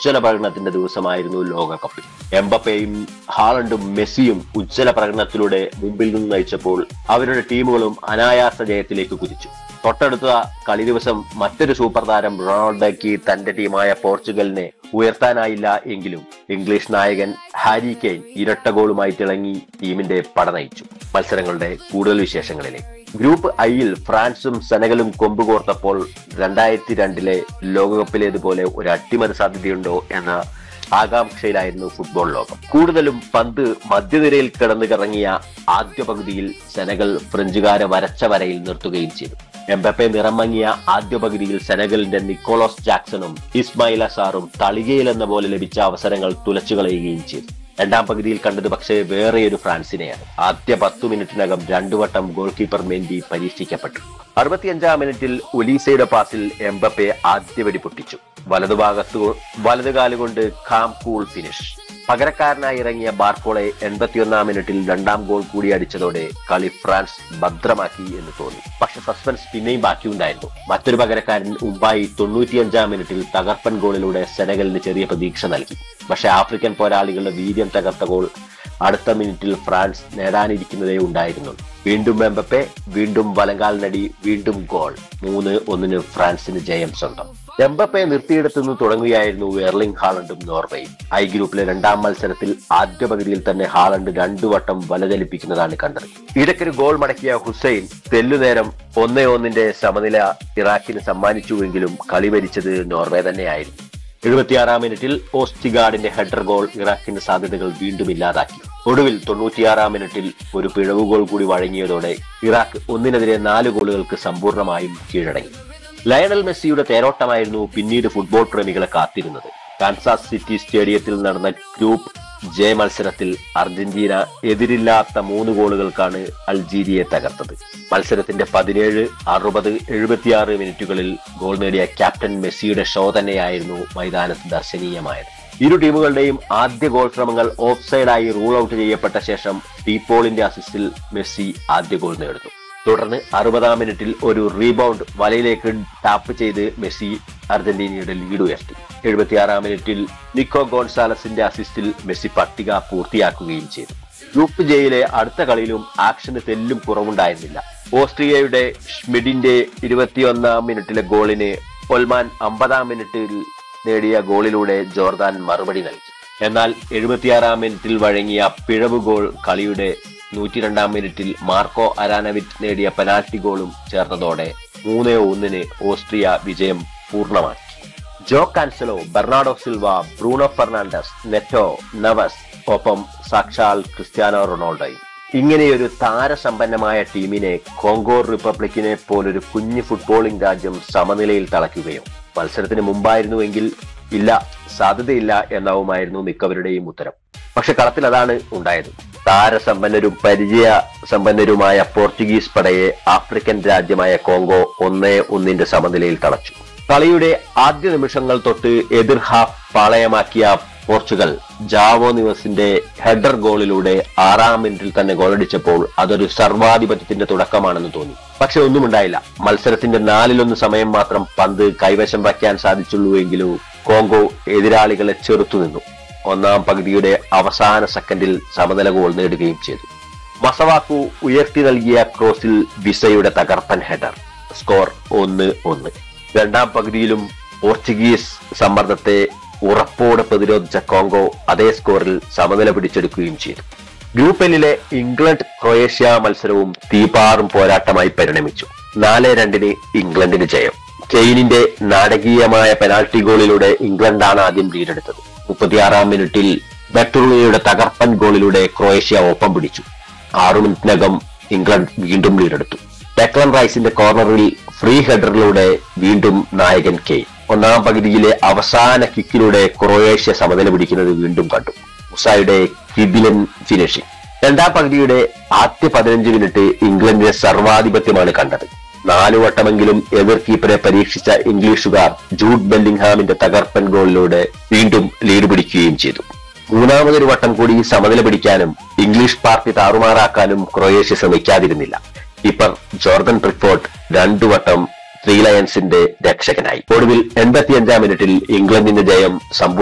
ഉജ്ജ്വല പ്രകടനത്തിന്റെ ദിവസമായിരുന്നു ലോകകപ്പിൽ എംബപ്പയും ഹാളണ്ടും മെസ്സിയും ഉജ്ജ്വല പ്രകടനത്തിലൂടെ മുമ്പിൽ നിന്ന് നയിച്ചപ്പോൾ അവരുടെ ടീമുകളും അനായാസ ജയത്തിലേക്ക് കുതിച്ചു തൊട്ടടുത്ത കളി ദിവസം മറ്റൊരു സൂപ്പർ താരം റൊണാൾഡോയ്ക്ക് തന്റെ ടീമായ പോർച്ചുഗലിനെ ഉയർത്താനായില്ല എങ്കിലും ഇംഗ്ലീഷ് നായകൻ ഹാരി കെയ്ൻ ഇരട്ട ഗോളുമായി തിളങ്ങി ടീമിന്റെ പട നയിച്ചു മത്സരങ്ങളുടെ കൂടുതൽ വിശേഷങ്ങളിലേക്ക് ഗ്രൂപ്പ് ഐയിൽ ഫ്രാൻസും സെനഗലും കൊമ്പുകോർത്തപ്പോൾ രണ്ടായിരത്തി രണ്ടിലെ ലോകകപ്പിലേതുപോലെ ഒരു അട്ടിമറി സാധ്യതയുണ്ടോ എന്ന ആകാംക്ഷയിലായിരുന്നു ഫുട്ബോൾ ലോകം കൂടുതലും പന്ത് മധ്യനിരയിൽ കിടന്നു കറങ്ങിയ ആദ്യ പകുതിയിൽ സെനഗൽ ഫ്രഞ്ചുകാരെ വരച്ച വരയിൽ നിർത്തുകയും ചെയ്തു എംബപ്പെ നിറമങ്ങിയ ആദ്യ പകുതിയിൽ സെനഗലിന്റെ നിക്കോളോസ് ജാക്സണും ഇസ്മായിൽ അസാറും തളികയിൽ എന്ന പോലെ ലഭിച്ച അവസരങ്ങൾ തുലച്ചു കളയുകയും ചെയ്തു രണ്ടാം പകുതിയിൽ കണ്ടത് പക്ഷേ വേറെയൊരു ഫ്രാൻസിനെയാണ് ആദ്യ പത്തു മിനിറ്റിനകം രണ്ടു വട്ടം ഗോൾ കീപ്പർ മെന്റി പരീക്ഷിക്കപ്പെട്ടു അറുപത്തിയഞ്ചാം മിനിറ്റിൽ ഒലീസയുടെ പാസിൽ എംബപ്പെ ആദ്യ വെടി പൊട്ടിച്ചു വലതുഭാഗത്തു വലതുകാലുകൊണ്ട് ഖാം കൂൾ ഫിനിഷ് പകരക്കാരനായി ഇറങ്ങിയ ബാർക്കോളെ എൺപത്തിയൊന്നാം മിനിറ്റിൽ രണ്ടാം ഗോൾ കൂടി അടിച്ചതോടെ കളി ഫ്രാൻസ് ഭദ്രമാക്കി എന്ന് തോന്നി പക്ഷെ സസ്പെൻസ് പിന്നെയും ബാക്കിയുണ്ടായിരുന്നു മറ്റൊരു പകരക്കാരൻ ഉമ്പായി തൊണ്ണൂറ്റിയഞ്ചാം മിനിറ്റിൽ തകർപ്പൻ ഗോളിലൂടെ സെനഗലിന് ചെറിയ പ്രതീക്ഷ നൽകി പക്ഷെ ആഫ്രിക്കൻ പോരാളികളുടെ വീര്യം തകർത്ത ഗോൾ അടുത്ത മിനിറ്റിൽ ഫ്രാൻസ് നേടാനിരിക്കുന്നതേ ഉണ്ടായിരുന്നുള്ളൂ വീണ്ടും എംബപ്പെ വീണ്ടും വലങ്കാലിനടി വീണ്ടും ഗോൾ മൂന്ന് ഒന്നിന് ഫ്രാൻസിന് ജയം സ്വന്തം എംബപ്പെ നിർത്തിയിടത്തു നിന്ന് തുടങ്ങുകയായിരുന്നു എർലിംഗ് ഹാളണ്ടും നോർവേയും ഐ ഗ്രൂപ്പിലെ രണ്ടാം മത്സരത്തിൽ ആദ്യ പകുതിയിൽ തന്നെ ഹാളണ്ട് രണ്ടു വട്ടം വലചലിപ്പിക്കുന്നതാണ് കണ്ടത് ഇടയ്ക്കൊരു ഗോൾ മടക്കിയ ഹുസൈൻ തെല്ലുനേരം ഒന്നേ ഒന്നിന്റെ സമനില ഇറാഖിന് സമ്മാനിച്ചുവെങ്കിലും കളി ഭരിച്ചത് നോർവേ തന്നെയായിരുന്നു എഴുപത്തിയാറാം മിനിറ്റിൽ ഓസ്റ്റിഗാർഡിന്റെ ഹെഡർ ഗോൾ ഇറാഖിന്റെ സാധ്യതകൾ വീണ്ടും ഇല്ലാതാക്കി ഒടുവിൽ തൊണ്ണൂറ്റിയാറാം മിനിറ്റിൽ ഒരു പിഴവ് ഗോൾ കൂടി വഴങ്ങിയതോടെ ഇറാഖ് ഒന്നിനെതിരെ നാല് ഗോളുകൾക്ക് സമ്പൂർണ്ണമായും കീഴടങ്ങി ലയണൽ മെസ്സിയുടെ തേരോട്ടമായിരുന്നു പിന്നീട് ഫുട്ബോൾ പ്രേമികളെ കാത്തിരുന്നത് കാൻസാസ് സിറ്റി സ്റ്റേഡിയത്തിൽ നടന്ന ഗ്രൂപ്പ് ജെ മത്സരത്തിൽ അർജന്റീന എതിരില്ലാത്ത മൂന്ന് ഗോളുകൾക്കാണ് അൾജീരിയയെ തകർത്തത് മത്സരത്തിന്റെ പതിനേഴ് അറുപത് എഴുപത്തിയാറ് മിനിറ്റുകളിൽ ഗോൾ നേടിയ ക്യാപ്റ്റൻ മെസ്സിയുടെ ഷോ തന്നെയായിരുന്നു മൈതാനത്ത് ദർശനീയമായത് ഇരു ടീമുകളുടെയും ആദ്യ ഗോൾ ശ്രമങ്ങൾ ഓഫ് സൈഡായി റൂൾ ഔട്ട് ചെയ്യപ്പെട്ട ശേഷം ടീപോളിന്റെ അസിസ്റ്റിൽ മെസ്സി ആദ്യ ഗോൾ നേടുന്നു തുടർന്ന് അറുപതാം മിനിറ്റിൽ ഒരു റീബൗണ്ട് വലയിലേക്ക് ടാപ്പ് ചെയ്ത് മെസ്സി അർജന്റീനയുടെ ലീഡ് ഉയർത്തി എഴുപത്തിയാറാം മിനിറ്റിൽ നിക്കോ ഗോൺസാലസിന്റെ അസിസ്റ്റിൽ മെസ്സി പട്ടിക പൂർത്തിയാക്കുകയും ചെയ്തു ഗ്രൂപ്പ് ജെയിലെ അടുത്ത കളിയിലും ആക്ഷന് തെല്ലും കുറവുണ്ടായിരുന്നില്ല ഓസ്ട്രിയയുടെ ഷ്മിഡിന്റെ ഇരുപത്തിയൊന്നാം മിനിറ്റിലെ ഗോളിന് ഒൽമാൻ അമ്പതാം മിനിറ്റിൽ നേടിയ ഗോളിലൂടെ ജോർദാൻ മറുപടി നൽകി എന്നാൽ എഴുപത്തിയാറാം മിനിറ്റിൽ വഴങ്ങിയ പിഴവ് ഗോൾ കളിയുടെ നൂറ്റിരണ്ടാം മിനിറ്റിൽ മാർക്കോ അരാനവിറ്റ് നേടിയ പെനാൽറ്റി ഗോളും ചേർന്നതോടെ മൂന്ന് ഒന്നിന് ഓസ്ട്രിയ വിജയം പൂർണ്ണമാക്കി Joao Cancelo Bernardo Silva Bruno Fernandes Neto Neves ഒപ്പം സാക്ഷാൽ ക്രിസ്ത്യാനോ റൊണാൾഡോയും ഇങ്ങനെയൊരു താരസമ്പന്നമായ ടീമിനെ കോങ്കോ റിപ്പബ്ലിക്കിനെ പോലൊരു കുഞ്ഞു ഫുട്ബോളിംഗ് രാജ്യം സമനിലയിൽ തളയ്ക്കുകയോ മത്സരത്തിന് മുമ്പായിരുന്നുവെങ്കിൽ ഇല്ല സാധ്യതയില്ല എന്നാവുമായിരുന്നു മിക്കവരുടെയും ഉത്തരം പക്ഷെ കളത്തിൽ അതാണ് ഉണ്ടായത് താരസമ്പന്നരും പരിചയ സമ്പന്നരുമായ പോർച്ചുഗീസ് പടയെ ആഫ്രിക്കൻ രാജ്യമായ കോങ്കോ ഒന്നേ ഒന്നിന്റെ സമനിലയിൽ തളച്ചു കളിയുടെ ആദ്യ നിമിഷങ്ങൾ തൊട്ട് എതിർ ഹാഫ് പാളയമാക്കിയ പോർച്ചുഗൽ ജാവോ നിവസിന്റെ ഹെഡർ ഗോളിലൂടെ ആറാം മിനിറ്റിൽ തന്നെ ഗോളടിച്ചപ്പോൾ അതൊരു സർവാധിപത്യത്തിന്റെ തുടക്കമാണെന്ന് തോന്നി പക്ഷെ ഒന്നും ഉണ്ടായില്ല മത്സരത്തിന്റെ നാലിലൊന്ന് സമയം മാത്രം പന്ത് കൈവശം വയ്ക്കാൻ സാധിച്ചുള്ളൂവെങ്കിലും കോങ്കോ എതിരാളികളെ ചെറുത്തു നിന്നു ഒന്നാം പകുതിയുടെ അവസാന സെക്കൻഡിൽ സമനില ഗോൾ നേടുകയും ചെയ്തു മസവാക്കു ഉയർത്തി നൽകിയ ക്രോസിൽ വിസയുടെ തകർപ്പൻ ഹെഡർ സ്കോർ ഒന്ന് ഒന്ന് രണ്ടാം പകുതിയിലും പോർച്ചുഗീസ് സമ്മർദ്ദത്തെ ഉറപ്പോടെ പ്രതിരോധിച്ച കോങ്കോ അതേ സ്കോറിൽ സമനില പിടിച്ചെടുക്കുകയും ചെയ്തു ഗ്രൂപ്പ് എല്ലിലെ ഇംഗ്ലണ്ട് ക്രൊയേഷ്യ മത്സരവും തീപാറും പോരാട്ടമായി പരിണമിച്ചു നാല് രണ്ടിന് ഇംഗ്ലണ്ടിന് ജയം കെയ്നിന്റെ നാടകീയമായ പെനാൽറ്റി ഗോളിലൂടെ ഇംഗ്ലണ്ടാണ് ആദ്യം ലീഡെടുത്തത് മുപ്പത്തിയാറാം മിനിറ്റിൽ ബെട്ടുറുയുടെ തകർപ്പൻ ഗോളിലൂടെ ക്രൊയേഷ്യ ഒപ്പം പിടിച്ചു ആറു മിനിറ്റിനകം ഇംഗ്ലണ്ട് വീണ്ടും ലീഡെടുത്തു ഡെക്ലൻ റൈസിന്റെ കോർണറിൽ ഫ്രീ ഹെഡറിലൂടെ വീണ്ടും നായകൻ കെയ്ൻ ഒന്നാം പകുതിയിലെ അവസാന കിക്കിലൂടെ ക്രൊയേഷ്യ സമനില പിടിക്കുന്നത് വീണ്ടും കണ്ടു മുസായുടെ കിബിലൻ ഫിനിഷിംഗ് രണ്ടാം പകുതിയുടെ ആദ്യ പതിനഞ്ച് മിനിറ്റ് ഇംഗ്ലണ്ടിന്റെ സർവാധിപത്യമാണ് കണ്ടത് നാലു വട്ടമെങ്കിലും എതിർ കീപ്പറെ പരീക്ഷിച്ച ഇംഗ്ലീഷുകാർ ജൂഡ് ബെല്ലിംഗ്ഹാമിന്റെ തകർപ്പൻ ഗോളിലൂടെ വീണ്ടും ലീഡ് പിടിക്കുകയും ചെയ്തു മൂന്നാമതൊരു വട്ടം കൂടി സമനില പിടിക്കാനും ഇംഗ്ലീഷ് പാർട്ടി താറുമാറാക്കാനും ക്രൊയേഷ്യ ശ്രമിക്കാതിരുന്നില്ല കീപ്പർ ജോർദൻ ട്രിഫോർട്ട് രണ്ടു വട്ടം ത്രീ ലയൺസിന്റെ രക്ഷകനായി ഒടുവിൽ എൺപത്തിയഞ്ചാം മിനിറ്റിൽ ഇംഗ്ലണ്ടിന്റെ ജയം സമ്പൂർണ്ണ